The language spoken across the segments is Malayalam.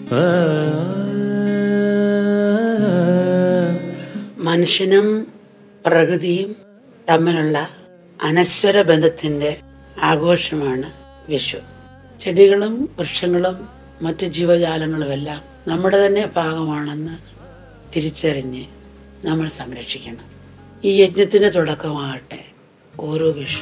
മനുഷ്യനും പ്രകൃതിയും തമ്മിലുള്ള അനശ്വര ബന്ധത്തിൻ്റെ ആഘോഷമാണ് വിഷു ചെടികളും വൃക്ഷങ്ങളും മറ്റു ജീവജാലങ്ങളുമെല്ലാം നമ്മുടെ തന്നെ ഭാഗമാണെന്ന് തിരിച്ചറിഞ്ഞ് നമ്മൾ സംരക്ഷിക്കണം ഈ യജ്ഞത്തിന് തുടക്കമാകട്ടെ ഓരോ വിഷു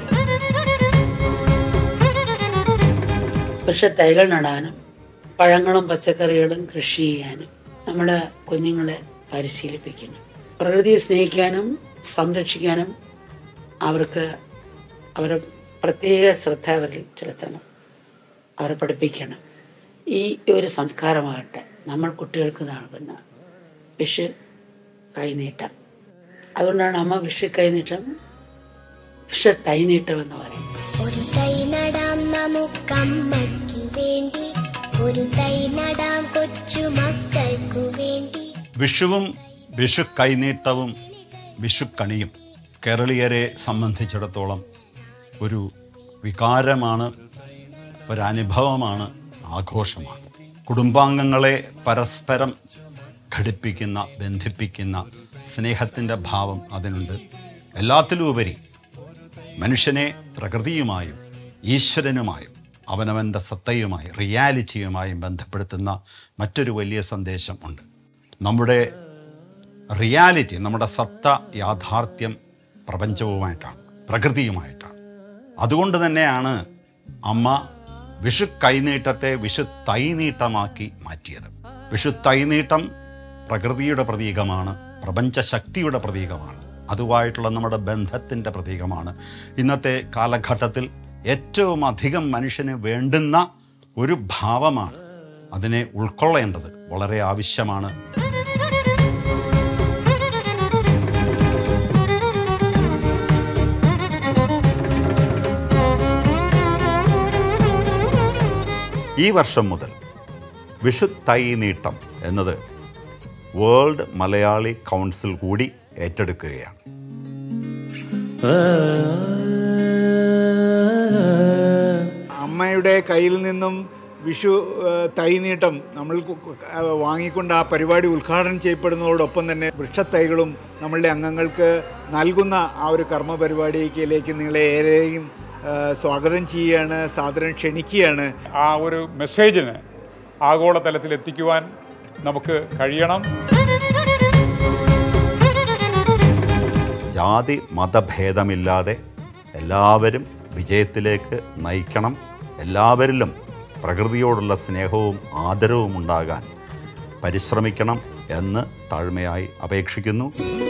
വൃക്ഷത്തൈകൾ നടാനും പഴങ്ങളും പച്ചക്കറികളും കൃഷി ചെയ്യാനും നമ്മൾ കുഞ്ഞുങ്ങളെ പരിശീലിപ്പിക്കണം പ്രകൃതിയെ സ്നേഹിക്കാനും സംരക്ഷിക്കാനും അവർക്ക് അവരെ പ്രത്യേക ശ്രദ്ധ അവരിൽ ചെലുത്തണം അവരെ പഠിപ്പിക്കണം ഈ ഒരു സംസ്കാരമാകട്ടെ നമ്മൾ കുട്ടികൾക്ക് നൽകുന്ന വിഷു കൈനീട്ടം അതുകൊണ്ടാണ് അമ്മ വിഷു കൈനീട്ടം വിഷു തൈനീട്ടം എന്ന് പറയുന്നത് ഒരു തൈ നടാം നമുക്കമ്മയ്ക്കു വേണ്ടി ഒരു തൈ നടാം കൊച്ചു മക്കൾക്കു വേണ്ടി വിഷുവും വിഷു കൈനീട്ടവും വിഷുക്കണിയും കേരളീയരെ സംബന്ധിച്ചിടത്തോളം ഒരു വികാരമാണ് ഒരനുഭവമാണ് ആഘോഷമാണ് കുടുംബാംഗങ്ങളെ പരസ്പരം ഘടിപ്പിക്കുന്ന ബന്ധിപ്പിക്കുന്ന സ്നേഹത്തിൻ്റെ ഭാവം അതിനുണ്ട് എല്ലാത്തിലും ഉപരി മനുഷ്യനെ പ്രകൃതിയുമായും ഈശ്വരനുമായും അവനവൻ്റെ സത്തയുമായി റിയാലിറ്റിയുമായും ബന്ധപ്പെടുത്തുന്ന മറ്റൊരു വലിയ സന്ദേശം ഉണ്ട് നമ്മുടെ റിയാലിറ്റി നമ്മുടെ സത്ത യാഥാർത്ഥ്യം പ്രപഞ്ചവുമായിട്ടാണ് പ്രകൃതിയുമായിട്ടാണ് അതുകൊണ്ട് തന്നെയാണ് അമ്മ വിഷു കൈനീട്ടത്തെ വിഷു തൈനീട്ടമാക്കി മാറ്റിയത് വിഷു തൈനീട്ടം പ്രകൃതിയുടെ പ്രതീകമാണ് പ്രപഞ്ച ശക്തിയുടെ പ്രതീകമാണ് അതുമായിട്ടുള്ള നമ്മുടെ ബന്ധത്തിൻ്റെ പ്രതീകമാണ് ഇന്നത്തെ കാലഘട്ടത്തിൽ ഏറ്റവും അധികം മനുഷ്യന് വേണ്ടുന്ന ഒരു ഭാവമാണ് അതിനെ ഉൾക്കൊള്ളേണ്ടത് വളരെ ആവശ്യമാണ് ഈ വർഷം മുതൽ വിഷു തൈ നീട്ടം എന്നത് വേൾഡ് മലയാളി കൗൺസിൽ കൂടി ഏറ്റെടുക്കുകയാണ് അമ്മയുടെ കയ്യിൽ നിന്നും വിഷു ആ, തൈനീട്ടം നമ്മൾ കു- കു- ആ, വാങ്ങിക്കൊണ്ട് ആ പരിപാടി ഉദ്ഘാടനം ചെയ്യപ്പെടുന്നതോടൊപ്പം തന്നെ വൃക്ഷത്തൈകളും നമ്മളുടെ അംഗങ്ങൾക്ക് നൽകുന്ന ആ ഒരു കർമ്മ പരിപാടിയിലേക്ക് നിങ്ങളെ ഏറെയും ആ, സ്വാഗതം ചെയ്യുകയാണ് സാദരം ക്ഷണിക്കുകയാണ് ആ ഒരു മെസ്സേജിന് ആഗോളതലത്തിൽ എത്തിക്കുവാൻ നമുക്ക് കഴിയണം ജാതി മതഭേദമില്ലാതെ എല്ലാവരും വിജയത്തിലേക്ക് നയിക്കണം എല്ലാവരിലും പ്രകൃതിയോടുള്ള സ്നേഹവും ആദരവും ഉണ്ടാകാൻ പരിശ്രമിക്കണം എന്ന് താഴ്മയായി അപേക്ഷിക്കുന്നു